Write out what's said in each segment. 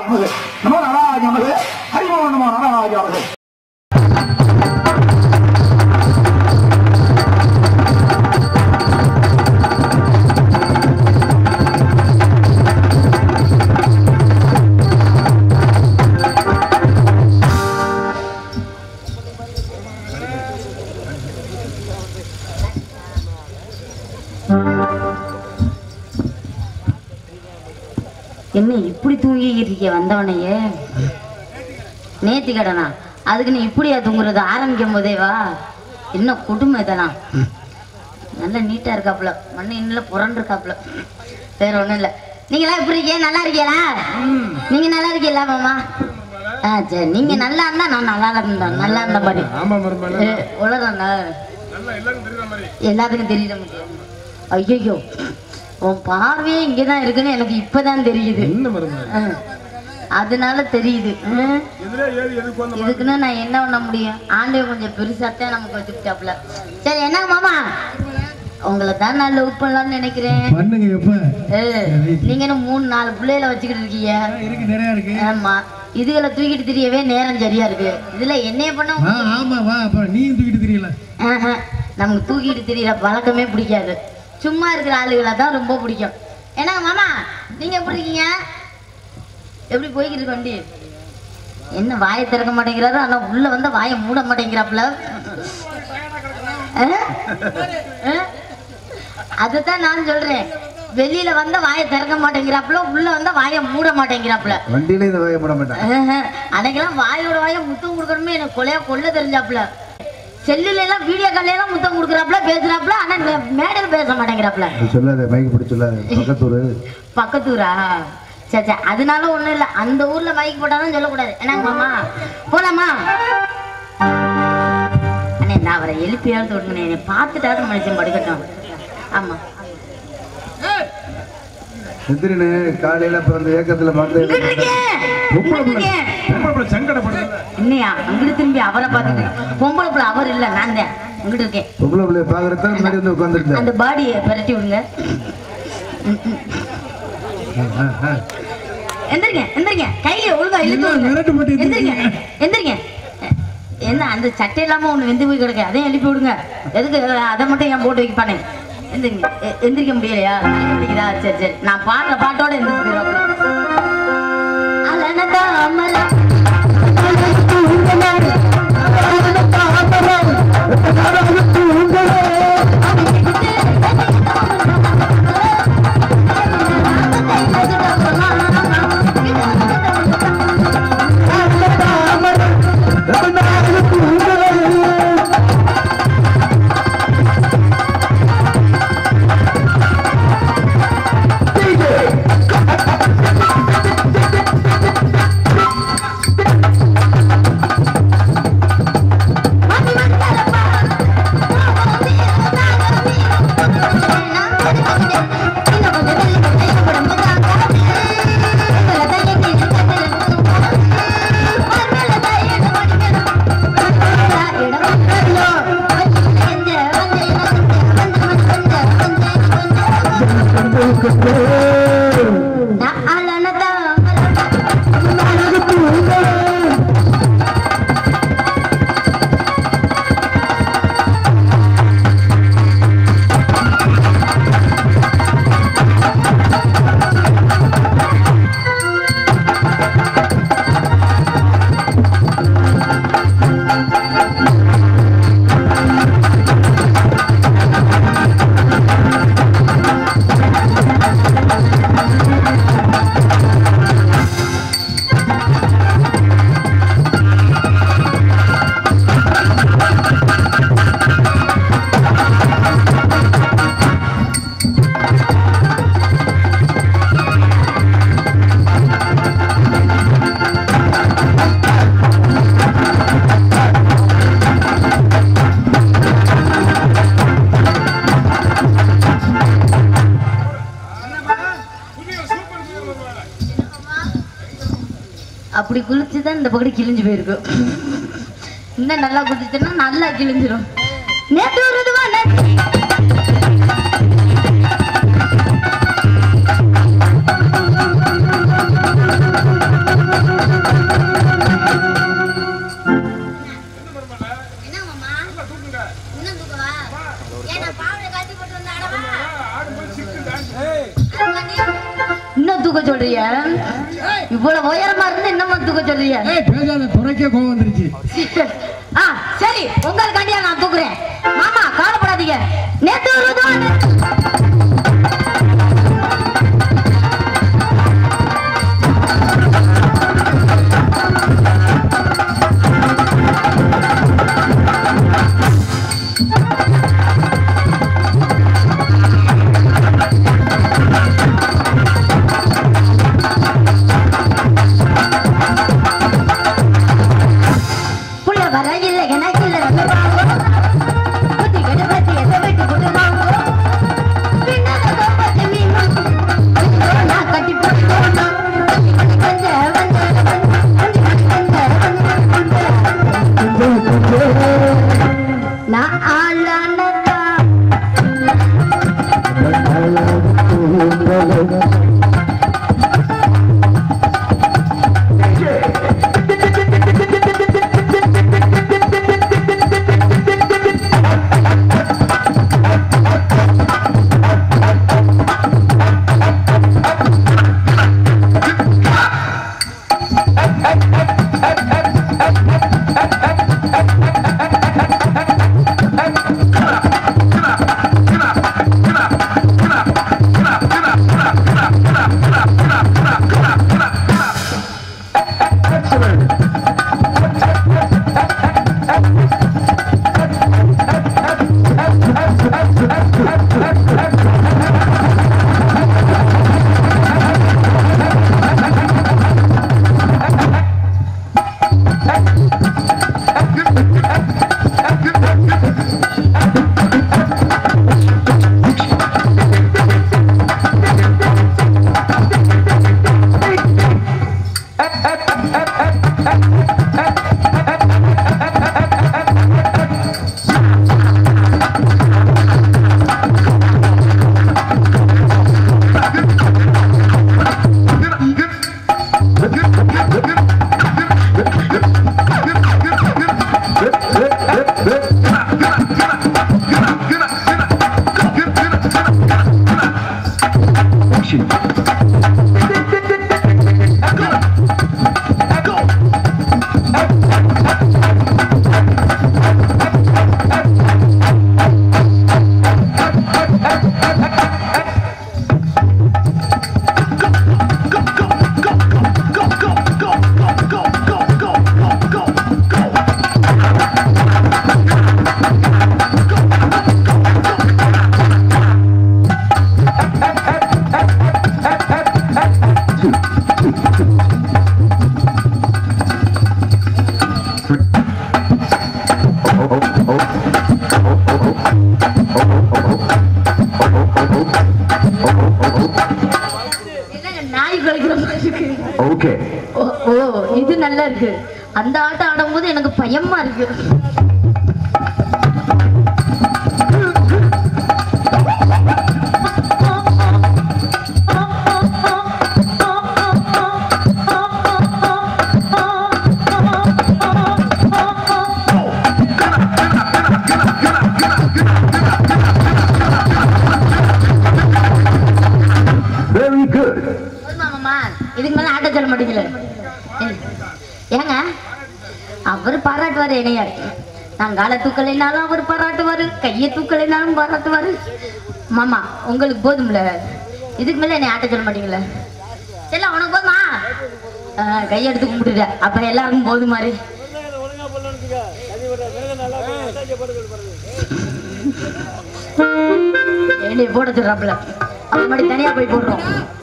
நமது நமோ நாராஜ நமது ஹரிமோ நமோ நாராஜ நமது என்ன இப்படி தூங்கிக்கிட்டு இருக்கிய வந்தவனையே நேத்தி கடனா அதுக்கு நீ இப்படியா தூங்குறது ஆரம்பிக்கும் போதே வா என்ன கொடுமை இதெல்லாம் நல்ல நீட்டா இருக்காப்புல மண்ணு இன்னும் புரண்டு இருக்காப்புல வேற ஒண்ணும் இல்ல நீங்களா எப்படி இருக்கீங்க நல்லா இருக்கீங்களா நீங்க நல்லா இருக்கீங்களா மாமா ஆ சரி நீங்க நல்லா இருந்தா நான் நல்லா இருந்தேன் நல்லா இருந்த மாதிரி ஆமா மருமல ஏ, உலகம்டா நல்லா எல்லாரும் தெரியுற மாதிரி எல்லாத்துக்கும் தெரியல ஐயோ உன் பார்வையே இங்கதான் இருக்குன்னு எனக்கு இப்பதான் தெரியுது என்ன மருமல ஆ. அதனால தெரியுது ஆ. எதிரே ஏறி எதுக்கு வந்த இதுக்குன்னு நான் என்ன பண்ண முடியும் ஆண்டவன் கொஞ்சம் பெருசாத்தான் நமக்கு வச்சுக்கிட்டாப்ல சரி என்ன மாமா உங்களை தான் நான் லவ் பண்ணலாம்னு நினைக்கிறேன் பண்ணுங்க எப்ப ஏ, நீங்க என்ன மூணு நாலு பிள்ளைகளை வச்சுக்கிட்டு இருக்கீங்க இருக்கு நிறைய இருக்கு ஆமா இதுகளை தூக்கிட்டு தெரியவே நேரம் சரியா இருக்கு இதுல என்னைய பண்ண வா ஆமா வா அப்புறம் நீ தூக்கிட்டு தெரியல ஆஹா, நமக்கு தூக்கிட்டு திரியிற பழக்கமே பிடிக்காது சும்மா இருக்கிற ஆளுகளை தான் ரொம்ப பிடிக்கும் ஏன்னா மாமா நீங்க எப்படி இருக்கீங்க எப்படி போய்கிட்டு இருக்கு வண்டி என்ன வாயை திறக்க மாட்டேங்கிறாரு ஆனா உள்ள வந்த வாயை மூட மாட்டேங்கிறாப்புல ஆ? ஆ? அதுதான் நான் சொல்றேன் வெளியில வந்த வாயை திறக்க மாட்டேங்கிறாப்புல உள்ள வந்த வாயை மூட மாட்டேங்கிறாப்புல வண்டியில இந்த வகைப்பட மாட்டேன் ஆஹா. அன்னைக்கெல்லாம் வாயோட வாயை முத்தம் கொடுக்கணுமே எனக்கு கொலையா கொல்ல தெரிஞ்சாப்புல செல்லுல எல்லாம் வீடியோ கால்ல எல்லாம் முத்தம் கொடுக்குறாப்புல பேசுறாப்புல ஆனா மே- மேடையில பேச மாட்டேங்கிறாப்புல சொல்லாத மைக்கு பிடிச்சி சொல்லாத பக்கத்தூர் பக்கத்தூரா சரி சரி அதனால ஒண்ணும் இல்ல அந்த ஊர்ல மைக் போட்டாலும் சொல்லக்கூடாது என்னங்க மாமா போலாமா அண்ணே நான் அவரை எழுப்பியாவது விடுங்க என்னை பார்த்துட்டாவது மனுஷன் படுக்கட்டும் ஆமா எந்திரினு காலையில அப்புறம் அந்த ஏக்கத்துல பார்த்து இங்கிட்டு இருக்கேன் இங்கிட்டு இருக்கேன் பொம்பளை சங்கடப்படுது என்னையா அங்கிட்டு திரும்பி அவரை பார்த்துட்டு பொம்பளை பிள்ளை அவர் இல்ல நான் தான் இங்கிட்டு இருக்கேன் பொம்பளை பிள்ளைய பாக்குறத முன்னாடி வந்து உட்காந்துருந்தேன் அந்த பாடியை பிரட்டி விடுங்க எந்திரிங்க எந்திரிங்க கையில ஒழுங்கா இழுத்து என்ன மிரட்டு போட்டு விடுங்க எந்திரிங்க எந்திரிங்க என்ன அந்த சட்டை இல்லாம ஒண்ணு வெந்து போய் கிடக்கு அதையும் எழுப்பி விடுங்க எதுக்கு அதை மட்டும் ஏன் போட்டு வைப்பானே எந்திரிங்க எ- எந்திரிக்க முடியலையா தலைக்கு வலிக்குதா? சரி சரி நான் பாடுற பாட்டோட எந்திரிச்சு போயிடுவாங்க அலனதாமல அப்படி குளிச்சு தான் இந்த பக்கத்து கிழிஞ்சு போயிருக்கும் இன்னும் நல்லா குளிச்சுன்னா நல்லா கிழிஞ்சிரும் நேற்று ஒரு இதுவா நேத்து சொல்றிய இவ்வளவு உயரமா இருந்து என்னம்மா தூக்க சொல்றிய ஏய் பேசாத துறைக்கே கோவம் வந்துருச்சு ஆ சரி உங்களுக்காண்டியா நான் தூக்குறேன் மாமா கவலைப்படாதீங்க நேத்து ஒரு ரூபா புள்ள வர இல்ல எனக்கு இல்ல புத்தி கெட்டு பத்தி எதை விட்டு போட்டு வாங்க பின்னால கோபத்தை மீமா நான் கட்டி போட்டு வந்த வந்த நான் ஆளானதா என்னங்க நாய் குலைக்கிற மாதிரி இருக்கு ஓகே ஓ ஓ, இது நல்லா இருக்கு அந்த ஆட்டம் ஆடும்போது எனக்கு பயமா இருக்கு வெரி குட் போதுமா மாமா இதுக்கு மேல ஆட்ட சொல்ல மாட்டீங்களே ஏய், ஏங்க அவர் பாராட்டுவாரு என்னைய நான் காலை தூக்கலைனாலும் அவர் பாராட்டுவாரு கையை தூக்கலைனாலும் பாராட்டுவாரு மாமா உங்களுக்கு போதும்ல இதுக்கு மேல என்னை ஆட்ட சொல்ல மாட்டீங்களே செல்ல உனக்கு போதுமா ஆ, கையெடுத்து கும்பிட்டுட்ட அப்ப எல்லாருக்கும் போதும் மாதிரி என்னைய போட சொல்றாப்புல அப்ப மாதிரி தனியா போய் போடுறோம்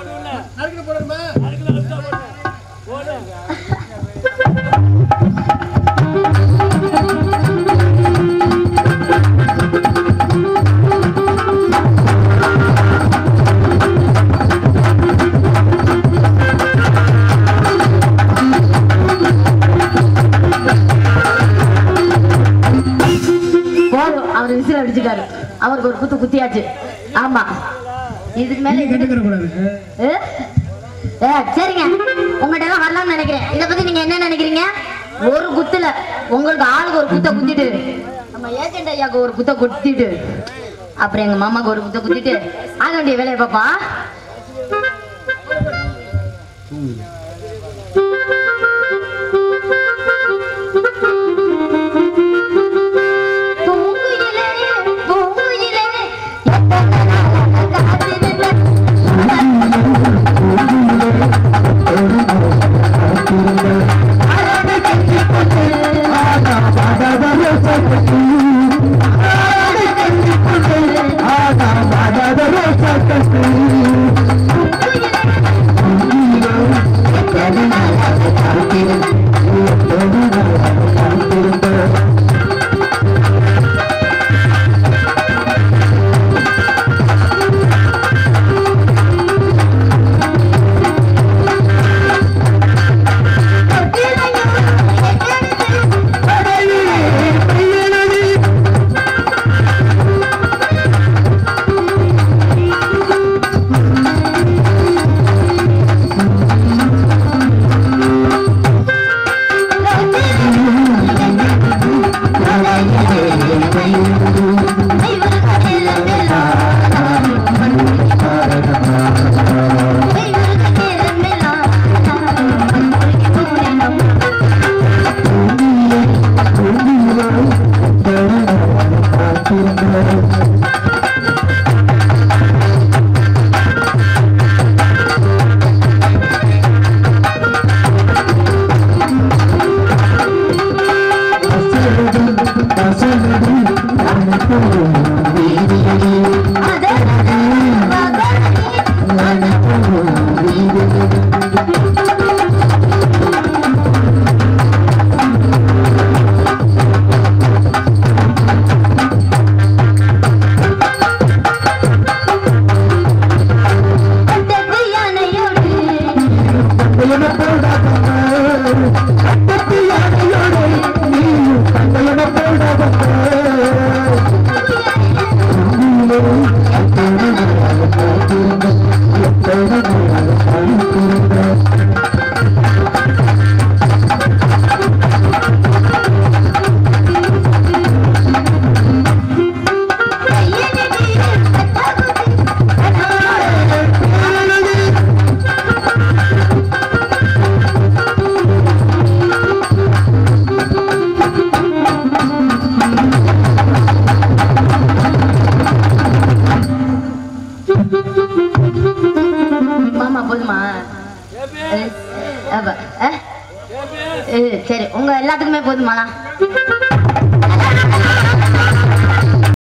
போதும் அவர் விசில் அடிச்சுக்காரு அவருக்கு ஒரு குத்து குத்தியாச்சு ஆமா இதுக்கு மேல நீ இதுக்கு- கண்டுக்கிற கூடாது ஏ? ஏ, சரிங்க உங்கள்கிட்ட எல்லாம் வரலாம்னு நினைக்கிறேன் இத பத்தி நீங்க என்ன நினைக்கிறீங்க ஒரு குத்துல உங்களுக்கு ஆளுக்கு ஒரு குத்த குத்திட்டு நம்ம ஏஜென்ட் ஐயாக்கு ஒரு குத்த குத்திட்டு அப்புறம் எங்க மாமாக்கு ஒரு குத்த குத்திட்டு ஆக வேண்டிய வேலையை பாப்பா பூங்குயிலே, பூங்குயிலே, எத்தனை நாளாக காத்திருந்தேன். அழகு கட்டிக் கொண்டு, அழகு கட்டிக் கொண்டு, எத்தனை நாளாக காத்திருந்தேன். மாமா போதுமா அஹ், அப்ப, அஹ்? அஹ், சரி உங்க எல்லாத்துக்குமே போதுமாண்ணா